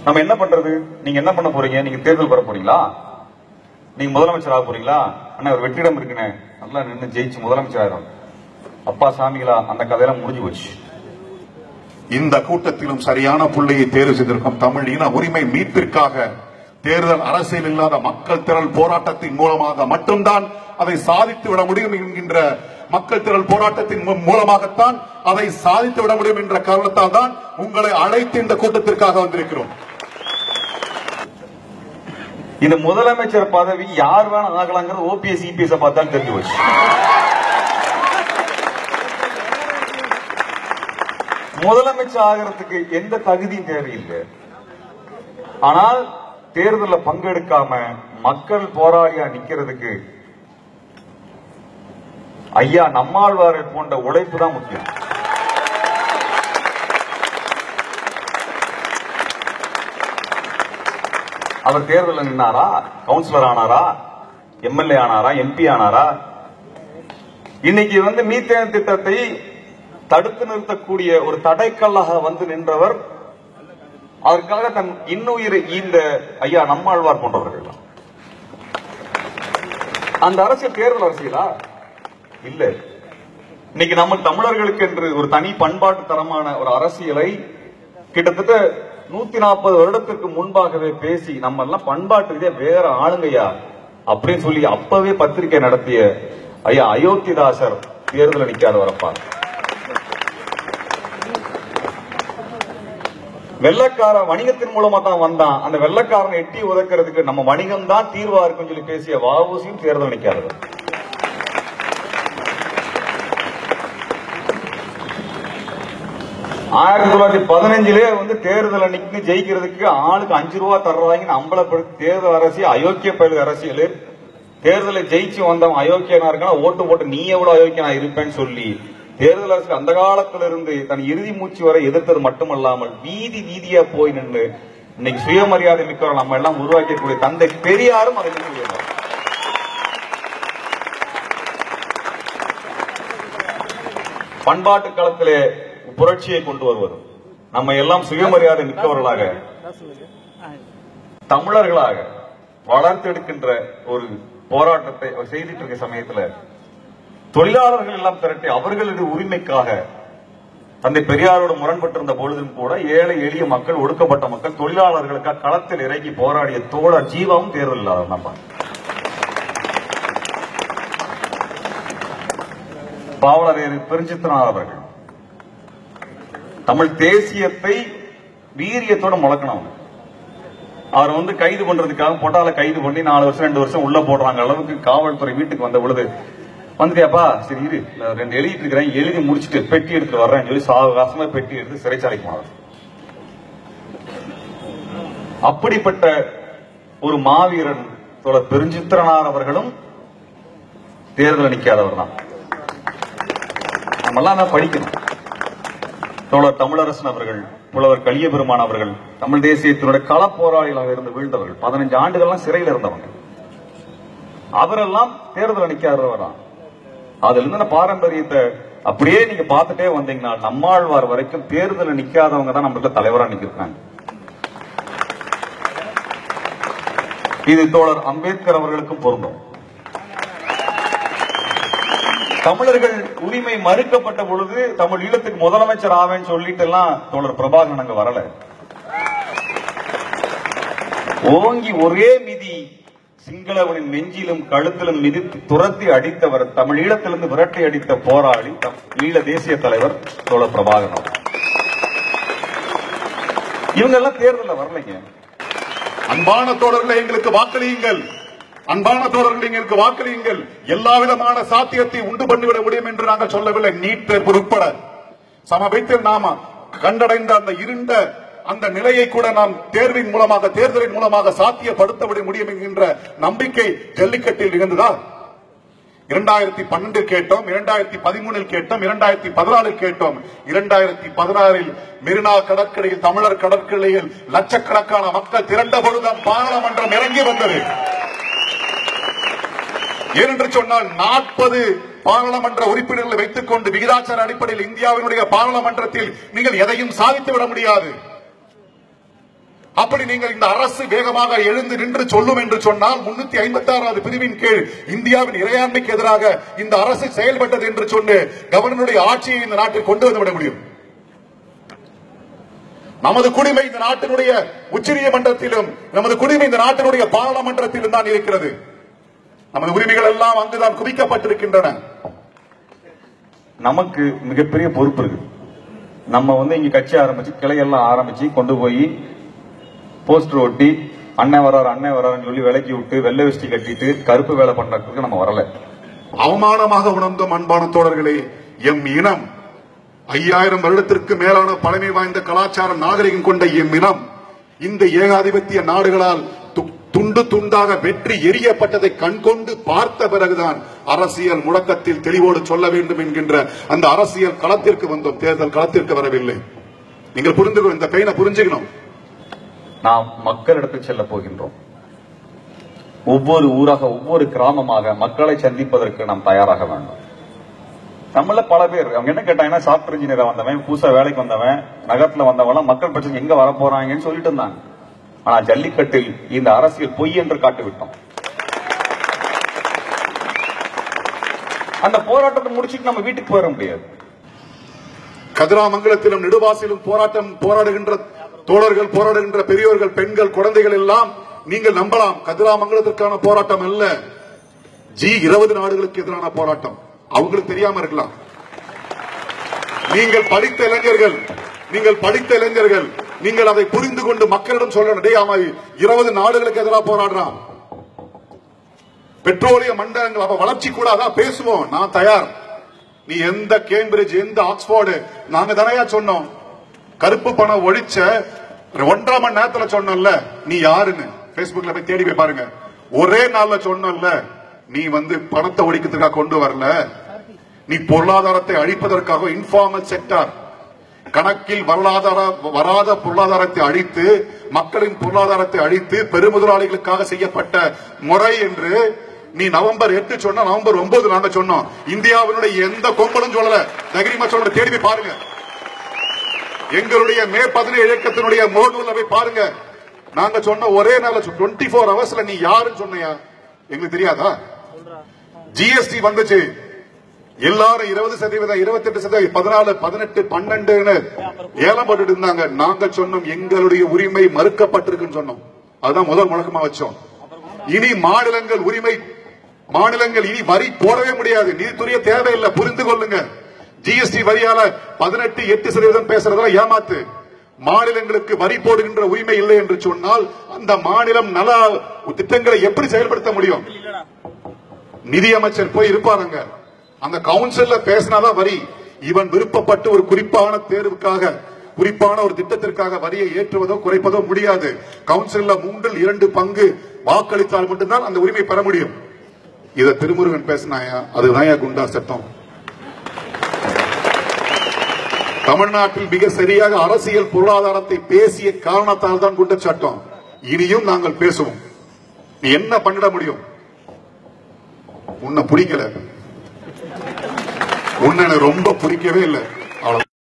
நம்ம என்ன பண்றது நீங்க என்ன பண்ண போறீங்க நீங்க தேர்தல் வர போறீங்களா நீங்க முதலமைச்சர் ஆக போறீங்களா அண்ணா ஒரு வெற்றிடம் இருக்குண்ணே நல்லா நின்று ஜெயிச்சு முதலமைச்சர் ஆயிரும் அப்பா சாமிகளா அந்த கதையெல்லாம் முடிஞ்சு போச்சு இந்த கூட்டத்திலும் சரியான புள்ளியை தேர்வு செய்திருக்கும் தமிழ் இன உரிமை மீட்பிற்காக தேர்தல் அரசியல் இல்லாத மக்கள் திரள் போராட்டத்தின் மூலமாக மட்டும்தான் அதை சாதித்து விட முடியும் என்கின்ற மக்கள் திரள் போராட்டத்தின் மூ- மூலமாகத்தான் அதை சாதித்து விட முடியும் என்ற காரணத்தால் தான் உங்களை அழைத்து இந்த கூட்டத்திற்காக வந்திருக்கிறோம் இந்த முதலமைச்சர் பதவி யார் வேணா ஆகலாங்கிறது ஓபிஎஸ் இபிஎஸ் பார்த்தா தெரிஞ்சு போச்சு முதலமைச்சர் ஆகிறதுக்கு எந்த தகுதியும் தேவையில்லை ஆனால் தேர்தலில் பங்கெடுக்காம மக்கள் போராளியா நிக்கிறதுக்கு ஐயா நம்மாழ்வாரை போன்ற உழைப்பு தான் முக்கியம் அவர் தேர்தலில் நின்னாரா கவுன்சிலர் ஆனாரா எம்எல்ஏ ஆனாரா எம்பி ஆனாரா இன்னைக்கு வந்து மீத்தேன் திட்டத்தை தடுத்து நிறுத்தக்கூடிய ஒரு தடைக்கல்லாக வந்து நின்றவர் அதற்காக தன் இன்னுயிரை ஈந்த ஐயா நம்மாழ்வார் போன்றவர்கள் தான். அந்த அரசியல் தேர்தல் அரசியலா இல்ல இன்னைக்கு நம்ம தமிழர்களுக்கு என்று ஒரு தனி பண்பாட்டு தரமான ஒரு அரசியலை கிட்டத்தட்ட நூத்தி நாற்பது வருடத்திற்கு முன்பாகவே பேசி நம்ம எல்லாம் பண்பாட்டு இதே வேற ஆளுங்கய்யா அப்படின்னு சொல்லி அப்பவே பத்திரிகை நடத்திய ஐயா அயோத்திதாசர் தேர்தல் நிக்காத வரப்பார் வெள்ளக்காரன் வணிகத்தின் மூலமா தான் வந்தான் அந்த வெள்ளக்காரனை எட்டி உதைக்கிறதுக்கு நம்ம வணிகம் தான் தீர்வா இருக்குன்னு சொல்லி பேசிய வாவூசியும் தேர்தல் நிக்காது ஆயிரத்தி தொள்ளாயிரத்தி பதினஞ்சுலே வந்து தேர்தல் அன்னைக்கு ஜெயிக்கிறதுக்கு ஆளுக்கு அஞ்சு ரூபா தர்றாங்கன்னு அம்பலப்படுத்தி தேர்தல் அரசியல் அயோக்கிய பயிர் அரசியல் தேர்தலை ஜெயிச்சு வந்தவன் அயோக்கியனா இருக்கான் ஓட்டு போட்டு நீ எவ்வளவு அயோக்கியனா இருப்பேன்னு சொல்லி தேர்தல் அரசியல் அந்த காலத்துல இருந்து தன் இறுதி மூச்சு வரை எதிர்த்தது மட்டுமல்லாமல் வீதி வீதியா போய் நின்று இன்னைக்கு சுயமரியாதை மிக்கவர் நம்ம எல்லாம் உருவாக்கக்கூடிய தந்தை பெரியாரும் அதை நின்று உயர்ந்தார். பண்பாட்டு களத்திலே புரட்சியை கொண்டு வருவது நம்ம எல்லாம் சுயமரியாதை மிக்கவர்களாக தமிழர்களாக வளர்த்தெடுக்கின்ற ஒரு போராட்டத்தை அவர் செய்துட்டு இருக்க சமயத்துல தொழிலாளர்கள் எல்லாம் திரட்டி அவர்களது உரிமைக்காக தந்தை பெரியாரோடு முரண்பட்டிருந்த பொழுதும் கூட ஏழை எளிய மக்கள் ஒடுக்கப்பட்ட மக்கள் தொழிலாளர்களுக்காக களத்தில் இறங்கி போராடிய தோழர் ஜீவாவும் தேர்தல் இல்லாதவர் நம்ம பாவலரேறு பெருஞ்சித்தனார் அவர்கள் தமிழ் தேசியத்தை வீரியத்தோட முழக்கணும் அவங்க. அவர் வந்து கைது பண்றதுக்காக பொட்டால கைது பண்ணி நாலு வருஷம் ரெண்டு வருஷம் உள்ள போடுறாங்க அளவுக்கு காவல்துறை வீட்டுக்கு வந்த பொழுது வந்துட்டியாப்பா சரி இரு நான் ரெண்டு எழுதிட்டு இருக்கிறேன் எழுதி முடிச்சிட்டு பெட்டி எடுத்துட்டு வர்றேன்னு சொல்லி சாவகாசமா பெட்டி எடுத்து சிறைச்சாலைக்கு மாறும் அப்படிப்பட்ட ஒரு மாவீரன் தோழர் பெருஞ்சித்திரனார் அவர்களும் தேர்தல் நிக்காதவர் தான் நம்மெல்லாம் தான் படிக்கணும் தோழர் தமிழரசன் அவர்கள் புலவர் கலியபெருமான் அவர்கள் தமிழ் தேசியத்தினுடைய கள போராளிகளாக இருந்து வீழ்ந்தவர்கள் பதினஞ்சு ஆண்டுகள்லாம் சிறையில் இருந்தவங்க அவரெல்லாம் தேர்தல் நிக்காதவர் தான் அதுல இருந்த பாரம்பரியத்தை அப்படியே நீங்க பார்த்துட்டே வந்தீங்கன்னா நம்மாழ்வார் வரைக்கும் தேர்தல் நிக்காதவங்க தான் நம்மளுக்கு தலைவரா நிக்கிறாங்க இது தோழர் அம்பேத்கர் அவர்களுக்கும் பொருந்தும் தமிழர்கள் உரிமை மறுக்கப்பட்ட பொழுது தமிழ் ஈழத்துக்கு முதலமைச்சர் ஆவேன்னு சொல்லிட்டு எல்லாம் தோழர் பிரபாகரன் அங்க வரல ஓங்கி ஒரே மிதி சிங்களவனின் நெஞ்சிலும் கழுத்திலும் மிதித்து துரத்தி அடித்தவர் தமிழ் ஈழத்திலிருந்து விரட்டி அடித்த போராளி தம் ஈழ தேசிய தலைவர் தோழர் பிரபாகரன் அவர்கள். இவங்க எல்லாம் தேர்தலில் வரலைங்க அன்பான தோழர்களே எங்களுக்கு வாக்களியுங்கள் அன்பான தோழர்கள் எங்களுக்கு வாக்களியுங்கள் எல்லா விதமான சாத்தியத்தை உண்டு பண்ணிவிட முடியும் என்று நாங்கள் சொல்லவில்லை நீட் தேர்வு உட்பட சமபத்தில் நாம கண்டடைந்த அந்த இருண்ட அந்த நிலையை கூட நாம் தேர்வின் மூலமாக தேர்தலின் மூலமாக சாத்தியப்படுத்த விட முடியும் என்கின்ற நம்பிக்கை ஜல்லிக்கட்டில் இருந்ததா இரண்டாயிரத்தி பன்னெண்டில் கேட்டோம் இரண்டாயிரத்தி பதிமூணில் கேட்டோம் இரண்டாயிரத்தி பதினாலில் கேட்டோம் இரண்டாயிரத்தி பதினாறில் மெரினா கடற்கரையில் தமிழர் கடற்கரையில் லட்சக்கணக்கான மக்கள் திரண்ட பொழுது பாராளுமன்றம் இறங்கி வந்தது ஏனென்று சொன்னால் நாற்பது பாராளுமன்ற உறுப்பினர்களை வைத்துக் கொண்டு விகிதாச்சார அடிப்படையில் இந்தியாவினுடைய பாராளுமன்றத்தில் நீங்கள் எதையும் சாதித்து விட முடியாது அப்படி நீங்கள் இந்த அரசு வேகமாக எழுந்து நின்று சொல்லும் என்று சொன்னால் முன்னூத்தி ஐம்பத்தி ஆறாவது பிரிவின் கீழ் இந்தியாவின் இறையாண்மைக்கு எதிராக இந்த அரசு செயல்பட்டது என்று சொன்னு கவர்னருடைய ஆட்சியை இந்த நாட்டில் கொண்டு வந்து விட முடியும் நமது குடிமை இந்த நாட்டினுடைய உச்சநீதிமன்றத்திலும் நமது குடிமை இந்த நாட்டினுடைய பாராளுமன்றத்திலும் தான் இருக்கிறது நமது உரிமைகள் எல்லாம் அங்குதான் குவிக்கப்பட்டிருக்கின்றன நமக்கு மிகப்பெரிய பொறுப்பு இருக்கு நம்ம வந்து இங்க கட்சி ஆரம்பிச்சு கிளையெல்லாம் ஆரம்பிச்சு கொண்டு போய் போஸ்டர் ஒட்டி அண்ணன் வரார் அண்ணன் வராருன்னு சொல்லி விலக்கி விட்டு வெள்ளை வேஷ்டி கட்டிட்டு கருப்பு வேலை பண்றதுக்கு நம்ம வரல அவமானமாக உணர்ந்தோம் அன்பான தோழர்களே எம் இனம் ஐயாயிரம் வருடத்திற்கு மேலான பழமை வாய்ந்த கலாச்சார நாகரிகம் கொண்ட எம் இனம் இந்த ஏகாதிபத்திய நாடுகளால் து- துண்டு துண்டாக வெற்றி எரியப்பட்டதை கண்கொண்டு பார்த்த பிறகுதான் அரசியல் முழக்கத்தில் தெளிவோடு சொல்ல வேண்டும் என்கின்ற அந்த அரசியல் களத்திற்கு வந்தோம் தேர்தல் களத்திற்கு வரவில்லை நீங்கள் புரிந்துக்கணும் இந்த பெயினை புரிஞ்சுக்கணும் நாம் மக்களிடத்தில் செல்ல போகின்றோம் ஒவ்வொரு ஊராக ஒவ்வொரு கிராமமாக மக்களை சந்திப்பதற்கு நாம் தயாராக வேண்டும் நம்மள பல பேர் அவங்க என்ன கேட்டாங்கன்னா சாப்ட்வேர் இன்ஜினியரா வந்தவன் புதுசா வேலைக்கு வந்தவன் நகரத்துல வந்தவன் மக்கள் பிரச்சனை எங்க வர போறாங்கன்னு சொல்லிட்டு இருந்தாங்க ஆனா ஜல்லிக்கட்டில் இந்த அரசியல் பொய் என்று காட்டி விட்டோம் அந்த போராட்டத்தை முடிச்சிட்டு நம்ம வீட்டுக்கு போயிட முடியாது கதிராமங்கலத்திலும் நெடுவாசிலும் போராட்டம் போராடுகின்ற தோழர்கள் போராடுகின்ற பெரியோர்கள் பெண்கள் குழந்தைகள் எல்லாம் நீங்கள் நம்பலாம் கதிராமங்கலத்திற்கான போராட்டம் அல்ல ஜி இருபது நாடுகளுக்கு எதிரான போராட்டம் அவங்களுக்கு தெரியாம இருக்கலாம் நீங்கள் படித்த இளைஞர்கள் நீங்கள் படித்த இளைஞர்கள் நீங்கள் அதை புரிந்து கொண்டு மக்களிடம் சொல்லணும் டேய் ஆமா இருபது நாடுகளுக்கு எதிராக போராடுறான் பெட்ரோலிய மண்டலங்கள் அவ வளர்ச்சி கூட அதான் பேசுவோம் நான் தயார் நீ எந்த கேம்பிரிட்ஜ் எந்த ஆக்ஸ்போர்டு நாங்க தானையா சொன்னோம் கருப்பு பணம் ஒழிச்ச ஒன்றரை மணி நேரத்துல சொன்னோம்ல நீ யாருன்னு Facebookல போய் தேடி போய் பாருங்க ஒரே நாள்ல சொன்னோம்ல நீ வந்து பணத்தை ஒழிக்கிறதுக்காக கொண்டு வரல நீ பொருளாதாரத்தை அழிப்பதற்காக இன்ஃபார்மல் செக்டார் கணக்கில் வரலாதார வராத பொருளாதாரத்தை அழித்து மக்களின் பொருளாதாரத்தை அழித்து பெருமுதலாளிகளுக்காக செய்யப்பட்ட முறை என்று நீ நவம்பர் எட்டு சொன்ன நவம்பர் ஒன்பது நாங்க சொன்னோம் இந்தியாவினுடைய எந்த கொம்பனும் சொல்லல தைரியமா சொல்ற தேடி போய் பாருங்க எங்களுடைய மே பதினேழு இயக்கத்தினுடைய முகநூல்ல போய் பாருங்க நாங்க சொன்ன ஒரே நாள் டுவெண்ட்டி ஃபோர் ஹவர்ஸ்ல நீ யாருன்னு சொன்னியா எங்களுக்கு தெரியாதா ஜிஎஸ்டி வந்துச்சு எல்லாரும் இருபது சதவீதம் இருபத்தி எட்டு சதவீதம் பதினாலு பதினெட்டு பன்னெண்டுன்னு ஏலம் போட்டுட்டு இருந்தாங்க நாங்க சொன்னோம் எங்களுடைய உரிமை மறுக்கப்பட்டிருக்குன்னு சொன்னோம் அதுதான் முதல் முழக்கமா வச்சோம் இனி மாநிலங்கள் உரிமை மாநிலங்கள் இனி வரி போடவே முடியாது நீதித்துறைய தேவையில்லை புரிந்து கொள்ளுங்க ஜிஎஸ்டி வரியால பதினெட்டு எட்டு சதவீதம் பேசுறதெல்லாம் ஏமாத்து மாநிலங்களுக்கு வரி போடுகின்ற உரிமை இல்லை என்று சொன்னால் அந்த மாநிலம் நல திட்டங்களை எப்படி செயல்படுத்த முடியும் நிதியமைச்சர் போய் இருப்பாருங்க அந்த கவுன்சில்ல பேசினாதான் வரி இவன் விருப்பப்பட்டு ஒரு குறிப்பான தேர்வுக்காக குறிப்பான ஒரு திட்டத்திற்காக வரியை ஏற்றுவதோ குறைப்பதோ முடியாது கவுன்சில்ல மூன்றில் இரண்டு பங்கு வாக்களித்தால் மட்டும்தான் அந்த உரிமை பெற முடியும் இத திருமுருகன் பேசினாயா அதுதான் ஏன் குண்டா சட்டம் தமிழ்நாட்டில் மிக சரியாக அரசியல் பொருளாதாரத்தை பேசிய காரணத்தால் தான் குண்ட சட்டம் இனியும் நாங்கள் பேசுவோம் நீ என்ன பண்ணிட முடியும் உன்னை பிடிக்கல உன்னை எனக்கு ரொம்ப பிடிக்கவே இல்லை அவ்வளவு